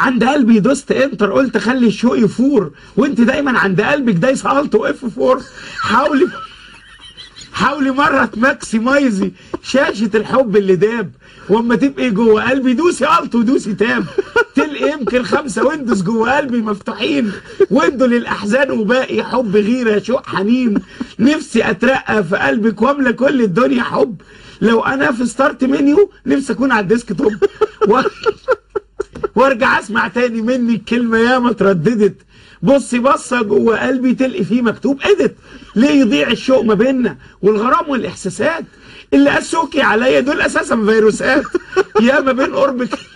عند قلبي دوست انتر قلت خلي الشوق يفور وانت دايما عند قلبك دايس الت واف فور حاولي حاولي مرة تماكسمايزي شاشة الحب اللي داب واما تبقي جوه قلبي دوسي الت ودوسي تاب تلقي يمكن خمسة ويندوز جوه قلبي مفتوحين ويندو للأحزان وباقي حب غيرة شوق حنين نفسي أترقى في قلبك واملى كل الدنيا حب لو أنا في ستارت منيو نفسي أكون على الديسك توب و... وارجع اسمع تاني مني الكلمه ياما اترددت بصي بصه جوه قلبي تلقي فيه مكتوب ادت ليه يضيع الشوق ما بيننا والغرام والاحساسات اللي قسوكي عليا دول اساسا فيروسات يا ما بين قربك